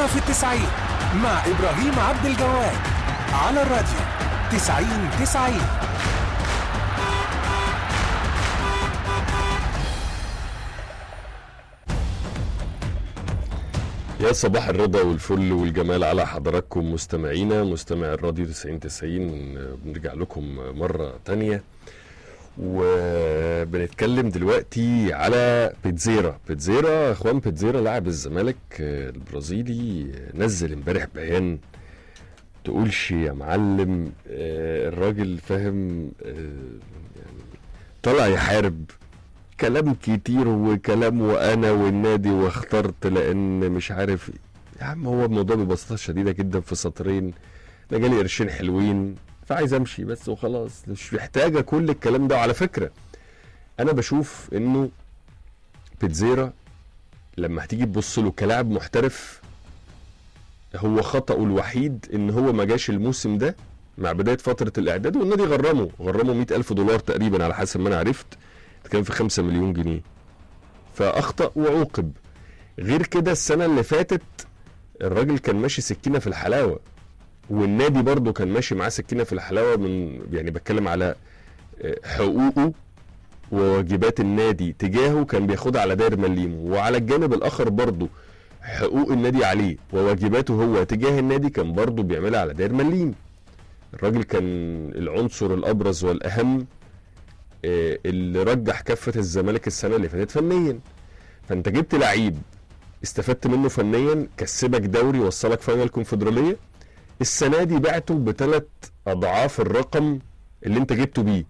كورة في التسعين مع إبراهيم عبد الجواد على الراديو تسعين تسعين يا صباح الرضا والفل والجمال على حضراتكم مستمعينا مستمع الراديو 90 90 بنرجع لكم مرة تانية وبنتكلم دلوقتي على بيتزيرا بيتزيرا اخوان بيتزيرا لاعب الزمالك البرازيلي نزل امبارح بيان تقولش يا معلم آه، الراجل فاهم آه، يعني طلع يحارب كلام كتير وكلام وانا والنادي واخترت لان مش عارف إيه. يا عم هو الموضوع ببساطه شديده جدا في سطرين انا جالي قرشين حلوين فعايز امشي بس وخلاص مش محتاجه كل الكلام ده وعلى فكره انا بشوف انه بيتزيرا لما هتيجي تبص له كلاعب محترف هو خطأه الوحيد ان هو ما جاش الموسم ده مع بدايه فتره الاعداد والنادي غرمه غرمه 100 الف دولار تقريبا على حسب ما انا عرفت كان في 5 مليون جنيه فاخطا وعوقب غير كده السنه اللي فاتت الراجل كان ماشي سكينه في الحلاوه والنادي برضه كان ماشي معاه سكينه في الحلاوه من يعني بتكلم على آه، حقوقه وواجبات النادي تجاهه كان بياخدها على داير مليمه وعلى الجانب الاخر برضه حقوق النادي عليه وواجباته هو تجاه النادي كان برضه بيعملها على داير مليم الراجل كان العنصر الابرز والاهم آه، اللي رجح كفه الزمالك السنه اللي فاتت فنيا فانت جبت لعيب استفدت منه فنيا كسبك دوري وصلك فاينل كونفدراليه السنه دي بعته بثلاث اضعاف الرقم اللي انت جبته بيه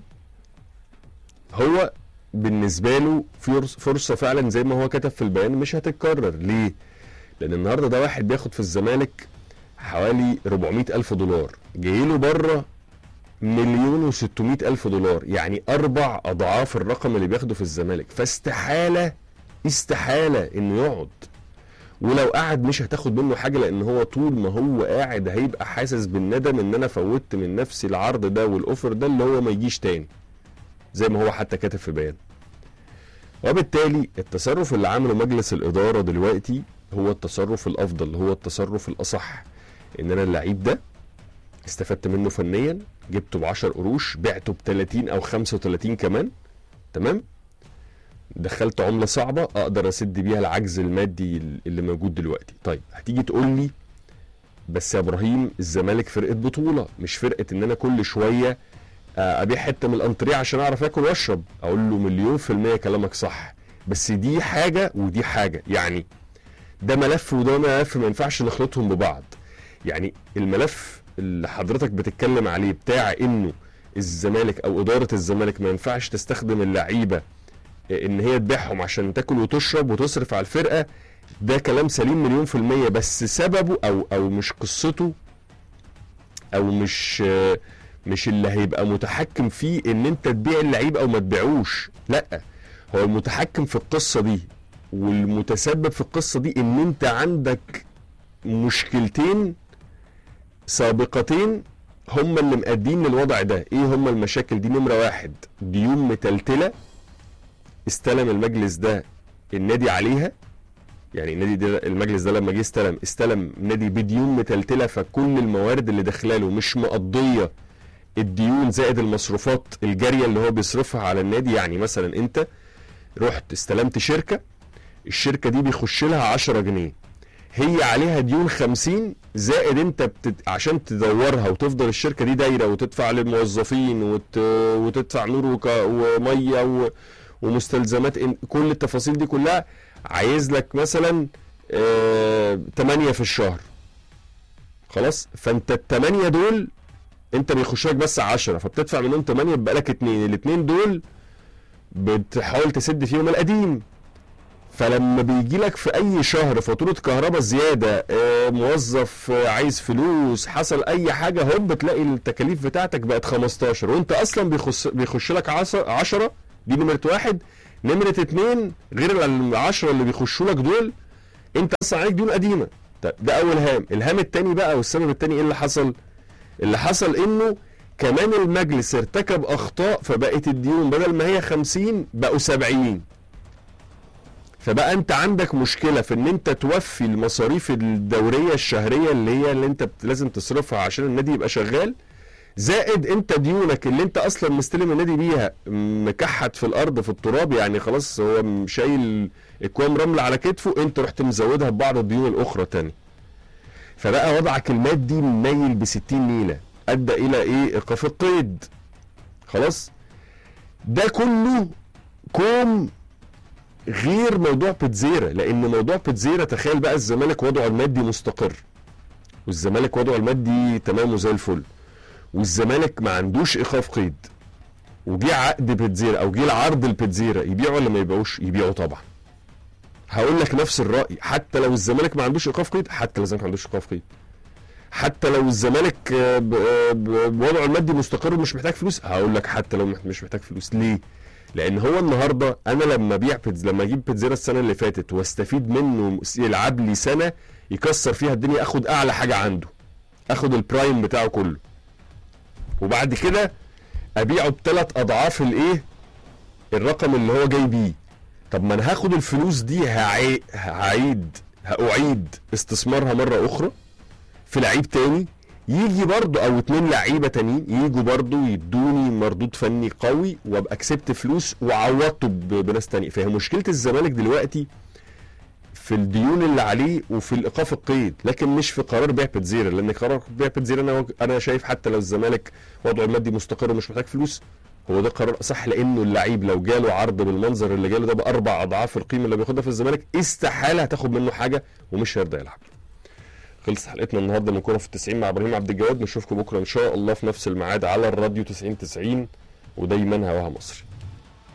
هو بالنسبه له فرص- فرصه فعلا زي ما هو كتب في البيان مش هتتكرر ليه لان النهارده ده واحد بياخد في الزمالك حوالي 400 الف دولار جاي له بره مليون و600 الف دولار يعني اربع اضعاف الرقم اللي بياخده في الزمالك فاستحاله استحاله انه يقعد ولو قعد مش هتاخد منه حاجه لان هو طول ما هو قاعد هيبقى حاسس بالندم ان انا فوتت من نفسي العرض ده والاوفر ده اللي هو ما يجيش تاني زي ما هو حتى كاتب في بيان وبالتالي التصرف اللي عمله مجلس الاداره دلوقتي هو التصرف الافضل هو التصرف الاصح ان انا اللعيب ده استفدت منه فنيا جبته ب 10 قروش بعته ب 30 او 35 كمان تمام دخلت عمله صعبه اقدر اسد بيها العجز المادي اللي موجود دلوقتي طيب هتيجي تقول لي بس يا ابراهيم الزمالك فرقه بطوله مش فرقه ان انا كل شويه آه، ابيع حته من الانطريه عشان اعرف اكل واشرب اقول له مليون في الميه كلامك صح بس دي حاجه ودي حاجه يعني ده ملف وده ملف ما ينفعش نخلطهم ببعض يعني الملف اللي حضرتك بتتكلم عليه بتاع انه الزمالك او اداره الزمالك ما ينفعش تستخدم اللعيبه ان هي تبيعهم عشان تاكل وتشرب وتصرف على الفرقه ده كلام سليم مليون في المية بس سببه او او مش قصته او مش مش اللي هيبقى متحكم فيه ان انت تبيع اللعيب او ما تبيعوش لا هو المتحكم في القصة دي والمتسبب في القصة دي ان انت عندك مشكلتين سابقتين هم اللي مأدين للوضع ده ايه هم المشاكل دي نمرة واحد ديون متلتلة استلم المجلس ده النادي عليها يعني النادي ده المجلس ده لما جه استلم استلم نادي بديون متلتله فكل الموارد اللي داخلاله مش مقضيه الديون زائد المصروفات الجاريه اللي هو بيصرفها على النادي يعني مثلا انت رحت استلمت شركه الشركه دي بيخش لها 10 جنيه هي عليها ديون 50 زائد انت بتد... عشان تدورها وتفضل الشركه دي دايره وتدفع للموظفين وت... وتدفع نور وك... وميه و... ومستلزمات إن... كل التفاصيل دي كلها عايز لك مثلا آه... 8 في الشهر خلاص فانت الثمانية دول انت بيخش لك بس 10 فبتدفع منهم 8 بيبقى لك 2 الاثنين دول بتحاول تسد فيهم القديم فلما بيجي لك في اي شهر فاتوره كهرباء زياده آه، موظف آه، عايز فلوس حصل اي حاجه هوب بتلاقي التكاليف بتاعتك بقت 15 وانت اصلا بيخش بيخش لك 10 دي نمره واحد نمره اتنين غير ال 10 اللي بيخشوا لك دول انت اصلا عليك ديون قديمه طيب ده اول هام الهام التاني بقى والسبب التاني ايه اللي حصل اللي حصل انه كمان المجلس ارتكب اخطاء فبقت الديون بدل ما هي 50 بقوا 70 فبقى انت عندك مشكله في ان انت توفي المصاريف الدوريه الشهريه اللي هي اللي انت بت- لازم تصرفها عشان النادي يبقى شغال زائد انت ديونك اللي انت اصلا مستلم النادي بيها مكحت في الارض في التراب يعني خلاص هو م- شايل اكوام رمل على كتفه انت رحت مزودها ببعض الديون الاخرى تاني فبقى وضعك المادي منيل ب 60 نيله ادى الى ايه ايقاف القيد خلاص ده كله كوم غير موضوع بيتزيرا لان موضوع بيتزيرا تخيل بقى الزمالك وضعه المادي مستقر والزمالك وضعه المادي تمام وزي الفل والزمالك ما عندوش ايقاف قيد وجه عقد بيتزيرا او جه العرض البيتزيرا يبيعه ولا ما يبيعوش يبيعه طبعا هقول لك نفس الراي حتى لو الزمالك ما عندوش ايقاف قيد حتى لو الزمالك ما عندوش ايقاف قيد حتى لو الزمالك آه، ب- آه، ب- بوضعه المادي مستقر ومش محتاج فلوس هقول لك حتى لو مح- مش محتاج فلوس ليه لان هو النهارده انا لما ابيع بيتز لما اجيب بيتزيرا السنه اللي فاتت واستفيد منه يلعب لي سنه يكسر فيها الدنيا اخد اعلى حاجه عنده اخد البرايم بتاعه كله وبعد كده ابيعه بثلاث اضعاف الايه الرقم اللي هو جاي بيه طب ما انا هاخد الفلوس دي هعي... هعيد هأعيد استثمارها مرة أخرى في لعيب تاني يجي برضه أو اتنين لعيبة تانيين يجوا برضه يدوني مردود فني قوي وابقى كسبت فلوس وعوضته ب... بناس تانية فهي مشكلة الزمالك دلوقتي في الديون اللي عليه وفي الايقاف القيد لكن مش في قرار بيع بيتزيرا لان قرار بيع بيتزيرا انا انا شايف حتى لو الزمالك وضعه المادي مستقر ومش محتاج فلوس هو ده قرار صح لانه اللعيب لو جاله عرض بالمنظر اللي جاله ده باربع اضعاف القيمه اللي بياخدها في الزمالك استحاله هتاخد منه حاجه ومش هيرضى يلعب. خلص حلقتنا النهارده من كوره في التسعين مع ابراهيم عبد الجواد نشوفكم بكره ان شاء الله في نفس الميعاد على الراديو 90 90 ودايما هواها مصري.